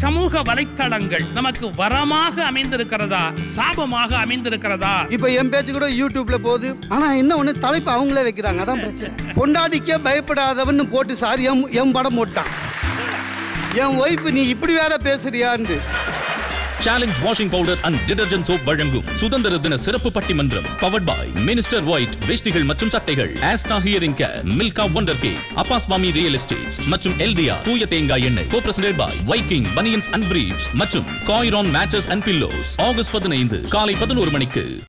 சமூக வலைத்தளங்கள் நமக்கு வரமாக அமைந்திருக்கிறதா சாபமாக அமைந்திருக்கிறதா இப்ப என் பேச்சு கூட யூடியூப்ல போகுது ஆனா என்ன ஒண்ணு தலைப்பு அவங்களே வைக்கிறாங்க அதான் பிரச்சனை பொண்டாடிக்கே பயப்படாதவன்னு போட்டு சார் என் என் படம் போட்டான் என் ஒய்ஃப் நீ இப்படி வேற பேசுறியான்னு challenge washing powder and detergent soap வழங்கும் சுதந்திர தின சிறப்பு பட்டிமன்றம் பவர்ட் பாய் மினிஸ்டர் ஒயிட் வேஷ்டிகள் மற்றும் சட்டைகள் Aasta hearing care Milka wonder cake Appaswamy real estates மற்றும் எல்டிஆர் தூய தேங்காய் எண்ணெய் co president by Viking banians and briefs மற்றும் Kairon matches and pillows August பதினைந்து காலை பதினோரு மணிக்கு